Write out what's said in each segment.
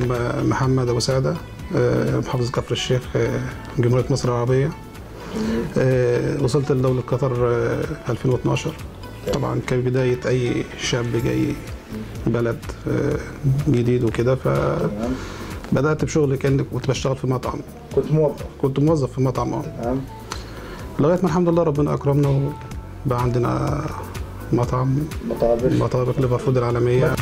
م- محمد ابو سعده آه، محافظ كفر الشيخ آه، جمهوريه مصر العربيه آه، وصلت لدوله قطر آه، 2012 طبعا كبدايه اي شاب جاي بلد آه، جديد وكده فبدات بشغل كاني كنت بشتغل في مطعم كنت موظف كنت موظف في مطعم اه تمام لغايه ما الحمد لله ربنا اكرمنا وبقى عندنا مطعم مطابخ مطابخ ليفرفود العالميه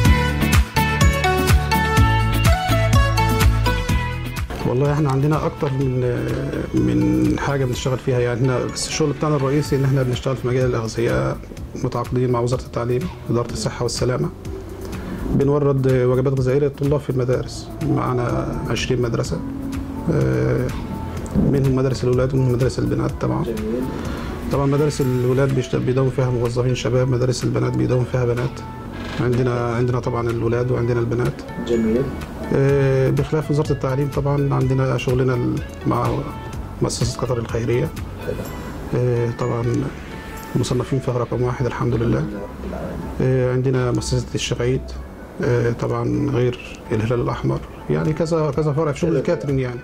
والله احنا عندنا اكتر من من حاجه بنشتغل فيها يعني احنا بس الشغل بتاعنا الرئيسي ان احنا بنشتغل في مجال الاغذيه متعاقدين مع وزاره التعليم اداره الصحه والسلامه بنورد وجبات غذائيه للطلاب في المدارس معنا 20 مدرسه آه، منهم مدارس الاولاد ومنهم مدارس البنات طبعا جميل طبعا مدارس الولاد بيشت- بيداوم فيها موظفين شباب مدارس البنات بيداوم فيها بنات عندنا عندنا طبعا الولاد وعندنا البنات جميل آه، بخلاف وزاره التعليم طبعا عندنا شغلنا ال- مع مؤسسه قطر الخيريه حلو آه، طبعا مصنفين فيها رقم واحد الحمد لله الحمد لله رب العالمين آه، عندنا مؤسسه الشيخ عيد آه، طبعا غير الهلال الاحمر يعني كذا كذا فرع في شغل الكاترين يعني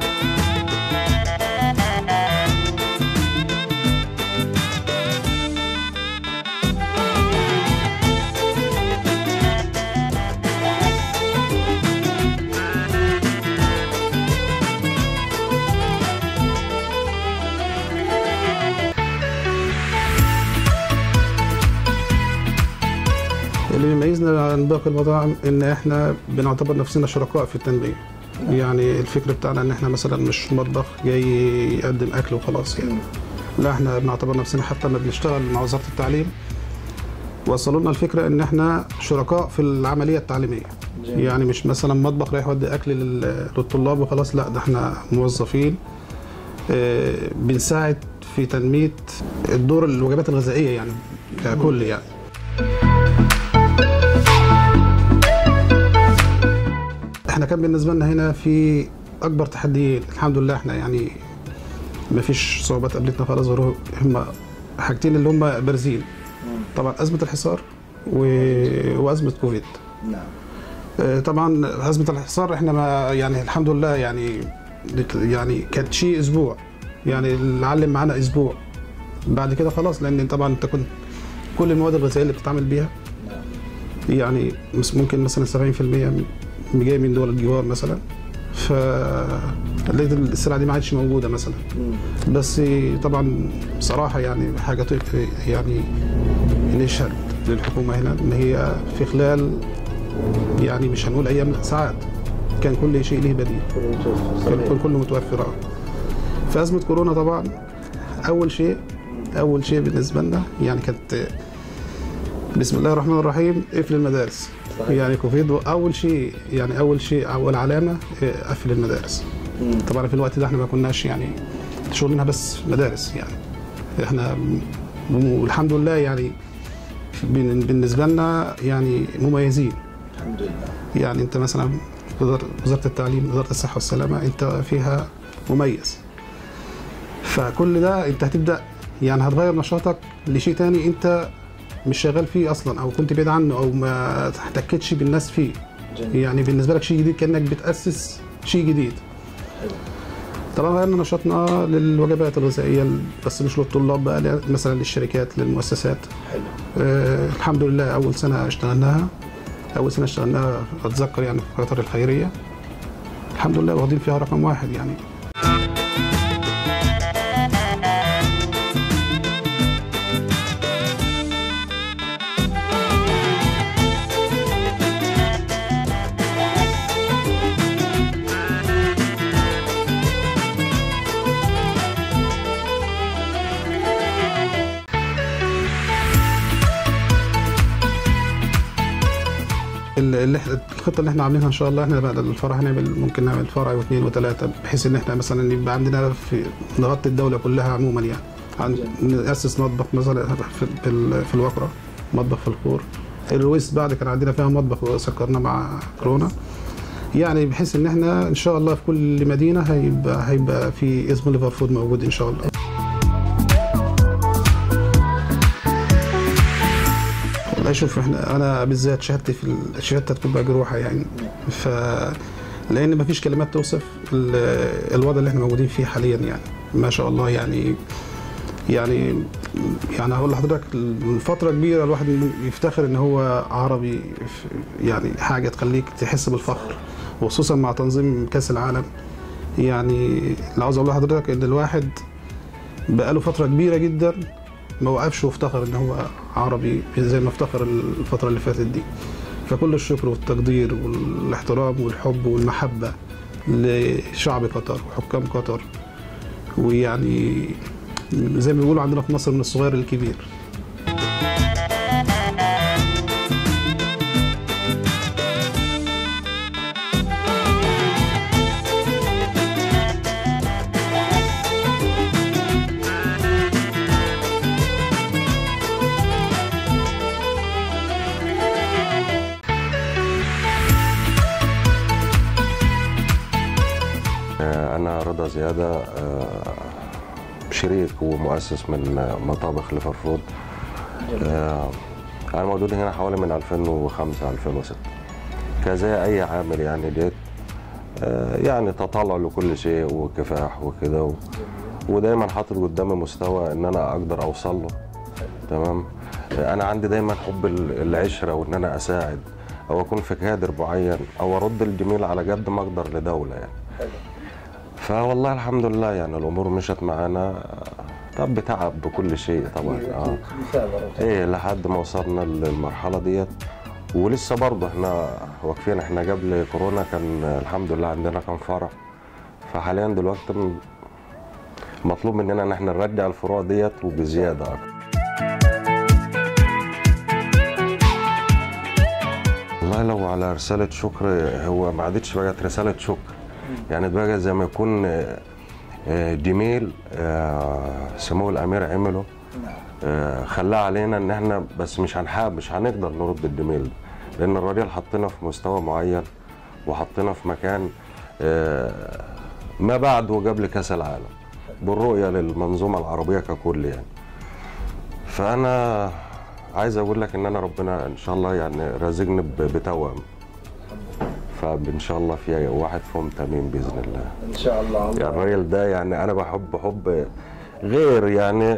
اللي بيميزنا عن باقي المطاعم ان احنا بنعتبر نفسنا شركاء في التنميه يعني الفكر بتاعنا ان احنا مثلا مش مطبخ جاي يقدم اكل وخلاص يعني لا احنا بنعتبر نفسنا حتى لما بنشتغل مع وزاره التعليم وصلوا لنا الفكره ان احنا شركاء في العمليه التعليميه جميل. يعني مش مثلا مطبخ رايح يودي اكل لل- للطلاب وخلاص لا ده احنا موظفين آه، بنساعد في تنميه الدور الوجبات الغذائيه يعني ككل يعني احنا كان بالنسبه لنا هنا في اكبر تحديين الحمد لله احنا يعني ما فيش صعوبات قابلتنا خالص غير هم حاجتين اللي هم بارزين طبعا ازمه الحصار و... وازمه كوفيد نعم آه، طبعا ازمه الحصار احنا ما يعني الحمد لله يعني يعني كانت شيء اسبوع يعني اللي علم معانا اسبوع بعد كده خلاص لان طبعا انت كنت كل المواد الغذائيه اللي بتتعامل بيها نعم يعني مس- ممكن مثلا 70% من- جاي من دول الجوار مثلا ف لقيت السلعه دي ما عادش موجوده مثلا مم. بس طبعا بصراحه يعني حاجه طيب يعني نشهد للحكومه هنا ان هي في خلال يعني مش هنقول ايام لا ساعات كان كل شيء له بديل كله متوفر كان صحيح. كل كله متوفر اه في ازمه كورونا طبعا اول شيء اول شيء بالنسبه لنا يعني كانت بسم الله الرحمن الرحيم اقفل المدارس صحيح. يعني كوفيد اول شيء يعني اول شيء اول علامه إيه، قفل المدارس مم. طبعا في الوقت ده احنا ما كناش يعني شغلنا بس مدارس يعني احنا والحمد لله يعني بن- بالنسبه لنا يعني مميزين الحمد لله يعني انت مثلا وزارة وزارة التعليم وزارة الصحة والسلامة انت فيها مميز فكل ده انت هتبدأ يعني هتغير نشاطك لشيء تاني انت مش شغال فيه اصلا او كنت بعيد عنه او ما احتكتش بالناس فيه جميل يعني بالنسبة لك شيء جديد كأنك بتأسس شيء جديد حلو. طبعا غيرنا نشاطنا للوجبات الغذائية بس مش للطلاب بقى لا، مثلا للشركات للمؤسسات حلو آه الحمد لله اول سنه اشتغلناها اول سنه اشتغلناها اتذكر يعني في قطر الخيريه الحمد لله واخدين فيها رقم واحد يعني ال- اللي إحنا- الخطه اللي احنا عاملينها ان شاء الله احنا بقى الفرع هنعمل ممكن نعمل فرع واثنين وثلاثه بحيث ان احنا مثلا يبقى عندنا في نغطي الدوله كلها عموما يعني عن ناسس مطبخ مثلا في في, ال- في الوقره مطبخ في الخور الرويس بعد كان عندنا فيها مطبخ وسكرنا مع كورونا يعني بحيث ان احنا ان شاء الله في كل مدينه هيبقى هيبقى في اسم ليفر فود موجود ان شاء الله والله شوف احنا انا بالذات شهادتي في ال- شهادتي هتكون مجروحه يعني ف لان مفيش كلمات توصف ال- الوضع اللي احنا موجودين فيه حاليا يعني ما شاء الله يعني يعني يعني هقول لحضرتك الفترة كبيرة الواحد يفتخر ان هو عربي يعني حاجة تخليك تحس بالفخر وخصوصا مع تنظيم كأس العالم يعني اللي عاوز اقول لحضرتك ان الواحد بقاله فترة كبيرة جدا ما وقفش وافتخر ان هو عربي زي ما افتخر الفترة اللي فاتت دي فكل الشكر والتقدير والاحترام والحب والمحبة لشعب قطر وحكام قطر ويعني زي ما بيقولوا عندنا في مصر من الصغير للكبير آه، أنا رضا زيادة آه، شريك ومؤسس من مطابخ ليفرفود آه، أنا موجود هنا حوالي من 2005 2006 كزي أي عامل يعني جيت آه، يعني تطلع لكل شيء وكفاح وكده و... ودايما حاطط قدامي مستوى ان انا اقدر اوصل له تمام آه، انا عندي دايما حب ال- العشره وان انا اساعد او اكون في كادر معين او ارد الجميل على قد ما اقدر لدوله يعني فوالله الحمد لله يعني الامور مشت معانا طب بتعب بكل شيء طبعا اه مثابرة ايه لحد ما وصلنا للمرحله ديت ولسه برضه احنا واقفين احنا قبل كورونا كان الحمد لله عندنا كان فرع فحاليا دلوقتي م- مطلوب مننا ان احنا نرجع الفروع ديت وبزياده اكتر والله لو على رسالة شكر هو ما عادتش بقت رسالة شكر يعني بقى زي ما يكون آه، آه، جميل آه، سمو الأمير عمله آه، خلاه علينا ان احنا بس مش هنحاب مش هنقدر نرد الجميل ده لان الراجل حطينا في مستوى معين وحطينا في مكان آه، ما بعد وقبل كاس العالم بالرؤيه للمنظومه العربيه ككل يعني فانا عايز اقول لك ان انا ربنا ان شاء الله يعني رازقني ب- بتوأم فان شاء الله في واحد فيهم تميم باذن الله ان شاء الله يعني الله الراجل ده يعني انا بحب حب غير يعني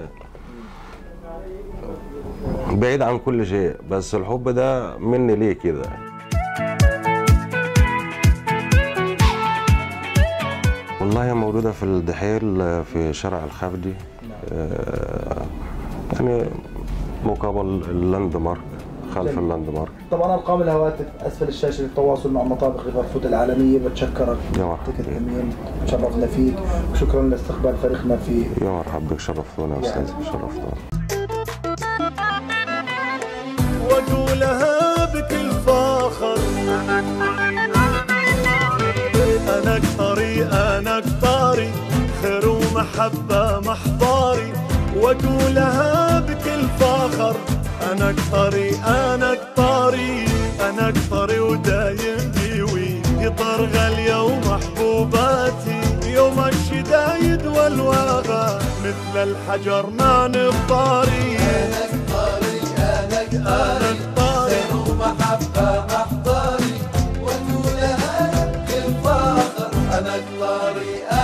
بعيد عن كل شيء بس الحب ده مني ليه كده والله هي موجودة في الدحيل في شارع الخفدي آه، يعني مقابل اللاند مارك خلف اللاند مارك طبعا ارقام الهواتف اسفل الشاشه للتواصل مع مطابخ ليفرفود العالميه بتشكرك يا مرحبا يعطيك التميم تشرفنا فيك وشكرا لاستقبال فريقنا في يا مرحبا بك شرفتونا يا استاذ شرفتونا واقولها بكل فخر انا كطري انا كطاري خير ومحبه محضاري واقولها بكل فخر انا كطري انا كطاري انا كطري ودايم ديوي قطر غاليه ومحبوباتي يوم الشدايد والوغى مثل الحجر ما نبطاري انا كطاري ومحبة محضاري وتولها كل فاخر أنا كطاري